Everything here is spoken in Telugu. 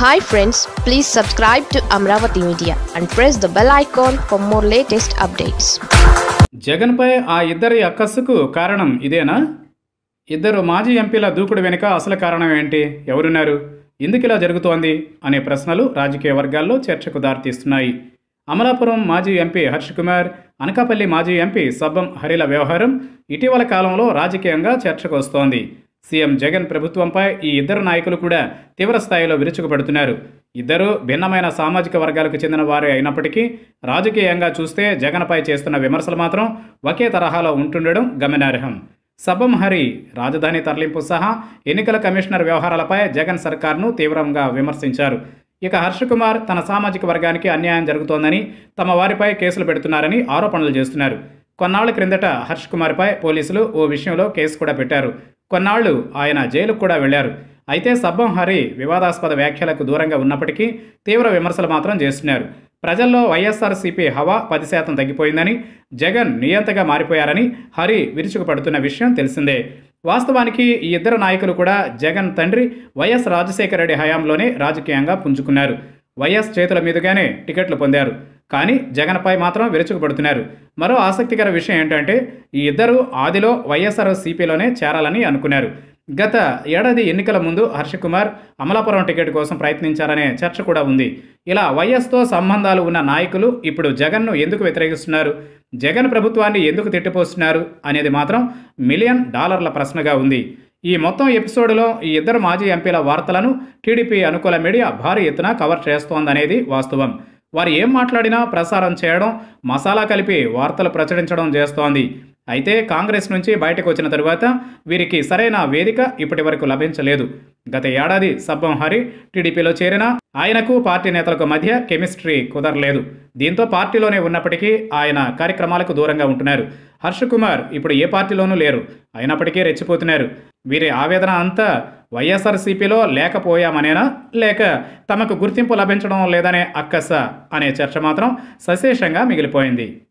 hi friends please subscribe to Amaravati media and press the bell icon for more latest updates జగన్పై ఆ ఇద్దరి అక్కస్సుకు కారణం ఇదేనా ఇద్దరు మాజీ ఎంపీల దూకుడు వెనుక అసలు కారణం ఏంటి ఎవరున్నారు ఎందుకు ఇలా జరుగుతోంది అనే ప్రశ్నలు రాజకీయ వర్గాల్లో చర్చకు దారితీస్తున్నాయి అమలాపురం మాజీ ఎంపీ హర్ష్ కుమార్ అనకాపల్లి మాజీ ఎంపీ సబ్బం హరిల వ్యవహారం ఇటీవల కాలంలో రాజకీయంగా చర్చకు వస్తోంది సీఎం జగన్ ప్రభుత్వంపై ఈ ఇద్దరు నాయకులు కూడా తీవ్ర స్థాయిలో విరుచుకుపడుతున్నారు ఇద్దరు భిన్నమైన సామాజిక వర్గాలకు చెందిన వారే అయినప్పటికీ రాజకీయంగా చూస్తే జగన్పై చేస్తున్న విమర్శలు మాత్రం ఒకే తరహాలో ఉంటుండడం గమనార్హం సబ్బం హరి రాజధాని తరలింపు సహా ఎన్నికల కమిషనర్ వ్యవహారాలపై జగన్ సర్కార్ను తీవ్రంగా విమర్శించారు ఇక హర్ష కుమార్ తన సామాజిక వర్గానికి అన్యాయం జరుగుతోందని తమ వారిపై కేసులు పెడుతున్నారని ఆరోపణలు చేస్తున్నారు కొన్నాళ్ల క్రిందట హర్ష్ కుమార్పై పోలీసులు ఓ విషయంలో కేసు కూడా పెట్టారు కొన్నాళ్లు ఆయన జైలుకు కూడా వెళ్లారు అయితే సబ్బం హరి వివాదాస్పద వ్యాఖ్యలకు దూరంగా ఉన్నప్పటికీ తీవ్ర విమర్శలు మాత్రం చేస్తున్నారు ప్రజల్లో వైఎస్ఆర్సీపీ హవా పది శాతం తగ్గిపోయిందని జగన్ నియంతగా మారిపోయారని హరి విరుచుకుపడుతున్న విషయం తెలిసిందే వాస్తవానికి ఈ ఇద్దరు నాయకులు కూడా జగన్ తండ్రి వైఎస్ రాజశేఖర రెడ్డి హయాంలోనే రాజకీయంగా పుంజుకున్నారు వైఎస్ చేతుల మీదుగానే టికెట్లు పొందారు కానీ జగన్పై మాత్రం విరుచుకుపడుతున్నారు మరో ఆసక్తికర విషయం ఏంటంటే ఈ ఇద్దరు ఆదిలో వైఎస్ఆర్ సిపిలోనే చేరాలని అనుకున్నారు గత ఏడాది ఎన్నికల ముందు హర్షకుమార్ అమలాపురం టికెట్ కోసం ప్రయత్నించారనే చర్చ కూడా ఉంది ఇలా వైఎస్తో సంబంధాలు ఉన్న నాయకులు ఇప్పుడు జగన్ను ఎందుకు వ్యతిరేకిస్తున్నారు జగన్ ప్రభుత్వాన్ని ఎందుకు తిట్టిపోస్తున్నారు అనేది మాత్రం మిలియన్ డాలర్ల ప్రశ్నగా ఉంది ఈ మొత్తం ఎపిసోడ్లో ఈ ఇద్దరు మాజీ ఎంపీల వార్తలను టీడీపీ అనుకూల మీడియా భారీ ఎత్తున కవర్ చేస్తోందనేది వాస్తవం వారు ఏం మాట్లాడినా ప్రసారం చేయడం మసాలా కలిపి వార్తలు ప్రచురించడం చేస్తోంది అయితే కాంగ్రెస్ నుంచి బయటకు వచ్చిన తరువాత వీరికి సరైన వేదిక ఇప్పటి వరకు లభించలేదు గత ఏడాది సబ్బం హరి టీడీపీలో చేరినా ఆయనకు పార్టీ నేతలకు మధ్య కెమిస్ట్రీ కుదరలేదు దీంతో పార్టీలోనే ఉన్నప్పటికీ ఆయన కార్యక్రమాలకు దూరంగా ఉంటున్నారు హర్ష కుమార్ ఇప్పుడు ఏ పార్టీలోనూ లేరు అయినప్పటికీ రెచ్చిపోతున్నారు వీరి ఆవేదన అంతా వైఎస్ఆర్సీపీలో లేకపోయామనేనా లేక తమకు గుర్తింపు లభించడం లేదనే అక్కస అనే చర్చ మాత్రం సశేషంగా మిగిలిపోయింది